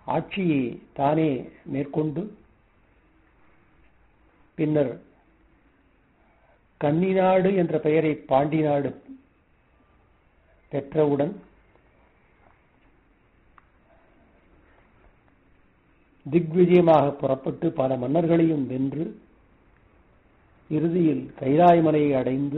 ஆட்சியை தானே மேற்கொண்டு பின்னர் கன்னிநாடு என்ற பெயரை பாண்டி நாடு பெற்றவுடன் திக்விஜயமாக புறப்பட்டு பல மன்னர்களையும் வென்று இறுதியில் கைலாய மலையை அடைந்து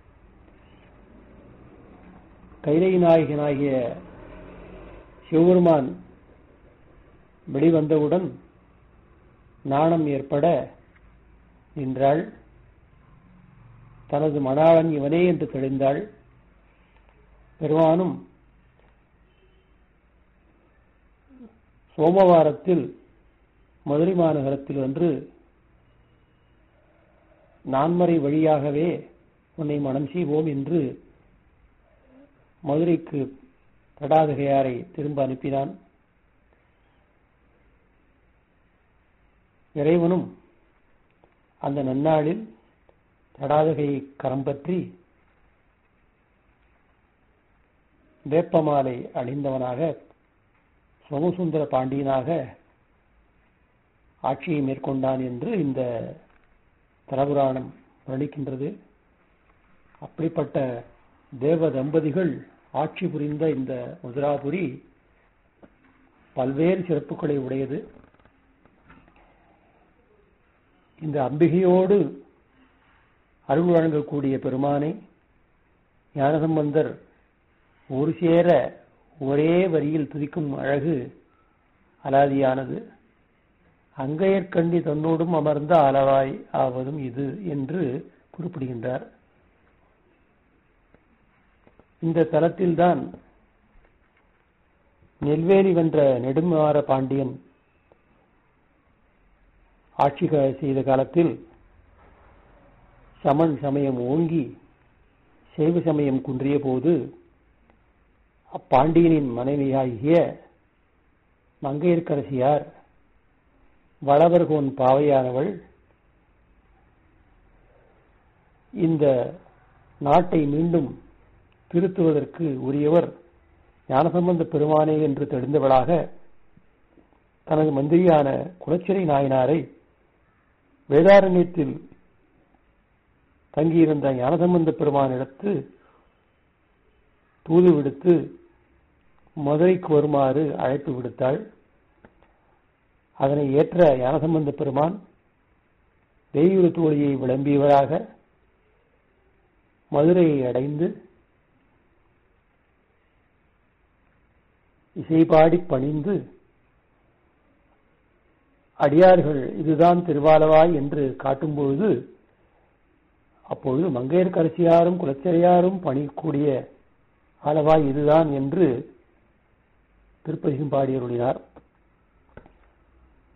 கைலை நாயகனாகிய சிவபெருமான் வெளிவந்தவுடன் நாணம் ஏற்பட நின்றாள் தனது மணாளன் இவனே என்று தெளிந்தாள் பெருமானும் சோமவாரத்தில் மதுரை மாநகரத்தில் ஒன்று நான்மறை வழியாகவே உன்னை மனம் செய்வோம் என்று மதுரைக்கு தடாதகையாரை திரும்ப அனுப்பினான் இறைவனும் அந்த நன்னாளில் தடாதகையை கரம் பற்றி வேப்பமாலை அணிந்தவனாக சோமசுந்தர பாண்டியனாக ஆட்சியை மேற்கொண்டான் என்று இந்த தலபுராணம் வர்ணிக்கின்றது அப்படிப்பட்ட தேவ தம்பதிகள் ஆட்சி புரிந்த இந்த மதுராபுரி பல்வேறு சிறப்புகளை உடையது இந்த அம்பிகையோடு அருள் வழங்கக்கூடிய பெருமானை ஞானசம்பந்தர் ஒரு சேர ஒரே வரியில் துதிக்கும் அழகு அலாதியானது அங்கையற்கண்டி தன்னோடும் அமர்ந்த அளவாய் ஆவதும் இது என்று குறிப்பிடுகின்றார் இந்த தலத்தில்தான் நெல்வேலி வென்ற நெடுமாற பாண்டியன் ஆட்சி செய்த காலத்தில் சமன் சமயம் ஓங்கி சைவ சமயம் குன்றிய போது அப்பாண்டியனின் மனைவியாகிய மங்கையர்க்கரசியார் வளவர்கோன் பாவையானவள் இந்த நாட்டை மீண்டும் திருத்துவதற்கு உரியவர் ஞானசம்பந்த பெருமானே என்று தெரிந்தவளாக தனது மந்திரியான குலச்சிறை நாயனாரை வேதாரண்யத்தில் தங்கியிருந்த ஞானசம்பந்த பெருமானிடத்து தூது விடுத்து மதுரைக்கு வருமாறு அழைப்பு விடுத்தாள் அதனை ஏற்ற ஞானசம்பந்த பெருமான் வெய்யூர் தோழியை விளம்பியவராக மதுரையை அடைந்து இசைபாடி பணிந்து அடியார்கள் இதுதான் திருவாலவாய் என்று காட்டும்பொழுது அப்பொழுது மங்கையர்கரசியாரும் குலச்சிறையாரும் பணிக்கூடிய ஆலவாய் இதுதான் என்று திருப்பதிகம் பாடியருளினார்